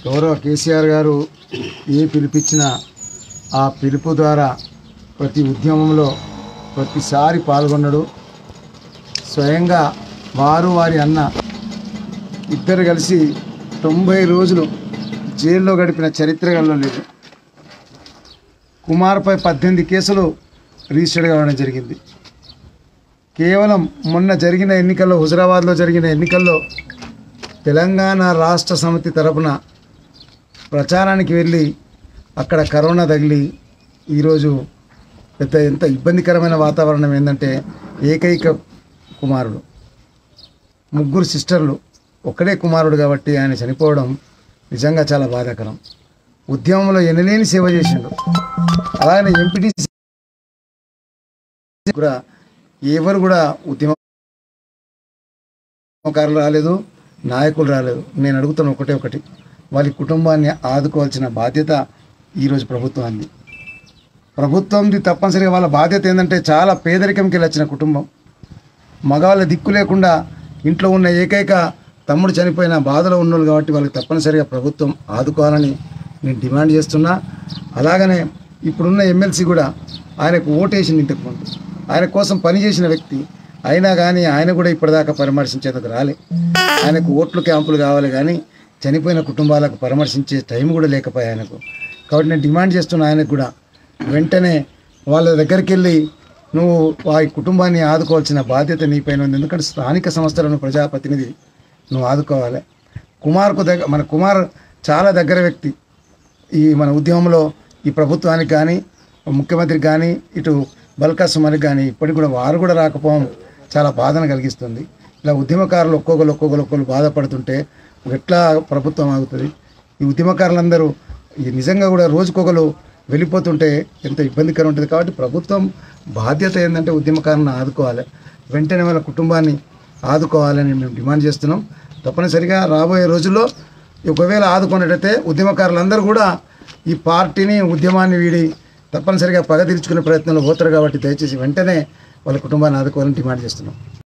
గౌరవ కేసీఆర్ గారు ఏ పిలిపించినా ఆ పిలుపు ద్వారా ప్రతి ఉద్యమంలో ప్రతిసారి పాల్గొన్నాడు స్వయంగా వారు వారి అన్న ఇద్దరు కలిసి తొంభై రోజులు జైల్లో గడిపిన చరిత్ర గల్లో లేదు కుమార్పై పద్దెనిమిది కేసులు రిజిస్టర్డ్ కావడం జరిగింది కేవలం మొన్న జరిగిన ఎన్నికల్లో హుజరాబాద్లో జరిగిన ఎన్నికల్లో తెలంగాణ రాష్ట్ర సమితి తరపున ప్రచారానికి వెళ్ళి అక్కడ కరోనా తగిలి ఈరోజు పెద్ద ఎంత ఇబ్బందికరమైన వాతావరణం ఏంటంటే ఏకైక కుమారుడు ముగ్గురు సిస్టర్లు ఒక్కడే కుమారుడు కాబట్టి ఆయన చనిపోవడం నిజంగా చాలా బాధాకరం ఉద్యమంలో ఎనలేని సేవ చేసిండు అలాగే ఎంపీటీ కూడా ఎవరు కూడా ఉద్యమకారులు రాలేదు నాయకులు రాలేదు నేను అడుగుతున్న ఒకటే ఒకటి వాళ్ళ కుటుంబాన్ని ఆదుకోవాల్సిన బాధ్యత ఈరోజు ప్రభుత్వాన్ని ప్రభుత్వంది తప్పనిసరిగా వాళ్ళ బాధ్యత ఏంటంటే చాలా పేదరికంకి వచ్చిన కుటుంబం మగవాళ్ళ దిక్కు లేకుండా ఇంట్లో ఉన్న ఏకైక తమ్ముడు చనిపోయిన బాధలో ఉన్నోళ్ళు కాబట్టి వాళ్ళకి తప్పనిసరిగా ప్రభుత్వం ఆదుకోవాలని నేను డిమాండ్ చేస్తున్నా అలాగనే ఇప్పుడున్న ఎమ్మెల్సీ కూడా ఆయనకు ఓటేసింది ఇంతకు ముందు ఆయన కోసం పనిచేసిన వ్యక్తి అయినా కానీ ఆయన కూడా ఇప్పటిదాకా పరామర్శించేందుకు రాలే ఆయనకు ఓట్లు క్యాంపులు కావాలి కానీ చనిపోయిన కుటుంబాలకు పరామర్శించే టైం కూడా లేకపోయా ఆయనకు కాబట్టి నేను డిమాండ్ చేస్తున్నా ఆయనకు కూడా వెంటనే వాళ్ళ దగ్గరికి వెళ్ళి నువ్వు వారి కుటుంబాన్ని ఆదుకోవాల్సిన బాధ్యత నీపైన ఉంది ఎందుకంటే స్థానిక సంస్థలను ప్రజాప్రతినిధి నువ్వు ఆదుకోవాలి కుమార్కు దగ్గర మన కుమార్ చాలా దగ్గర వ్యక్తి ఈ మన ఉద్యమంలో ఈ ప్రభుత్వానికి కానీ ముఖ్యమంత్రికి కానీ ఇటు బల్కా సుమన్కి కానీ ఇప్పటికి కూడా వారు కూడా రాకపోవడం చాలా బాధను కలిగిస్తుంది ఇలా ఉద్యమకారులు ఒక్కొక్కరు ఒక్కొక్కరు ఒక్కొక్కరు బాధపడుతుంటే ఎట్లా ప్రభుత్వం ఆగుతుంది ఈ ఉద్యమకారులందరూ ఈ నిజంగా కూడా రోజుకొకరు వెళ్ళిపోతుంటే ఎంత ఇబ్బందికరం ఉంటుంది కాబట్టి ప్రభుత్వం బాధ్యత ఏంటంటే ఉద్యమకారులను ఆదుకోవాలి వెంటనే వాళ్ళ కుటుంబాన్ని ఆదుకోవాలని మేము డిమాండ్ చేస్తున్నాం తప్పనిసరిగా రాబోయే రోజుల్లో ఒకవేళ ఆదుకున్నట్టయితే ఉద్యమకారులందరూ కూడా ఈ పార్టీని ఉద్యమాన్ని వీడి తప్పనిసరిగా పగ తీర్చుకునే ప్రయత్నంలో పోతారు కాబట్టి దయచేసి వెంటనే వాళ్ళ కుటుంబాన్ని ఆదుకోవాలని డిమాండ్ చేస్తున్నాం